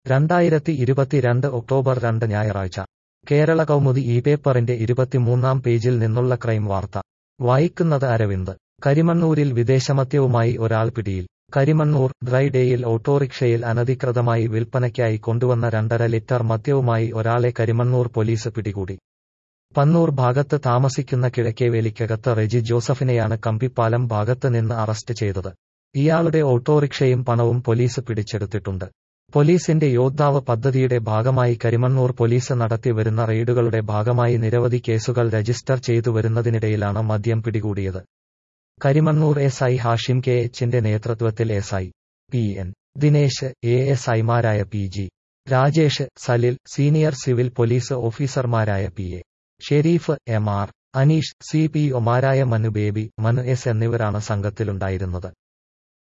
രണ്ടായിരത്തി ഇരുപത്തിരണ്ട് ഒക്ടോബർ രണ്ട് ഞായറാഴ്ച കേരള കൗമുദി ഈ പേപ്പറിന്റെ ഇരുപത്തിമൂന്നാം പേജിൽ നിന്നുള്ള ക്രൈം വാർത്ത വായിക്കുന്നത് അരവിന്ദ് കരിമണ്ണൂരിൽ വിദേശമദ്യവുമായി ഒരാൾ പിടിയിൽ കരിമണ്ണൂർ ഡ്രൈഡേയിൽ ഓട്ടോറിക്ഷയിൽ അനധികൃതമായി വിൽപ്പനയ്ക്കായി കൊണ്ടുവന്ന രണ്ടര ലിറ്റർ മദ്യവുമായി ഒരാളെ കരിമണ്ണൂർ പോലീസ് പിടികൂടി പന്നൂർ ഭാഗത്ത് താമസിക്കുന്ന കിഴക്കേവേലിക്കകത്ത് റെജി ജോസഫിനെയാണ് കമ്പിപ്പാലം ഭാഗത്ത് നിന്ന് അറസ്റ്റ് ചെയ്തത് ഇയാളുടെ ഓട്ടോറിക്ഷയും പണവും പോലീസ് പിടിച്ചെടുത്തിട്ടുണ്ട് പോലീസിന്റെ യോദ്ധാവ് പദ്ധതിയുടെ ഭാഗമായി കരിമണ്ണൂർ പോലീസ് നടത്തി വരുന്ന റെയ്ഡുകളുടെ ഭാഗമായി നിരവധി കേസുകൾ രജിസ്റ്റർ ചെയ്തു വരുന്നതിനിടയിലാണ് മദ്യം പിടികൂടിയത് Karimannoor S I Hashim K എച്ചിന്റെ നേതൃത്വത്തിൽ S I P N Dinesh A S ഐമാരായ P G Rajesh Salil senior civil police ഓഫീസർമാരായ P A Shareef M R Aneesh C P ഒമാരായ മനു ബേബി മനു എസ് എന്നിവരാണ് സംഘത്തിലുണ്ടായിരുന്നത്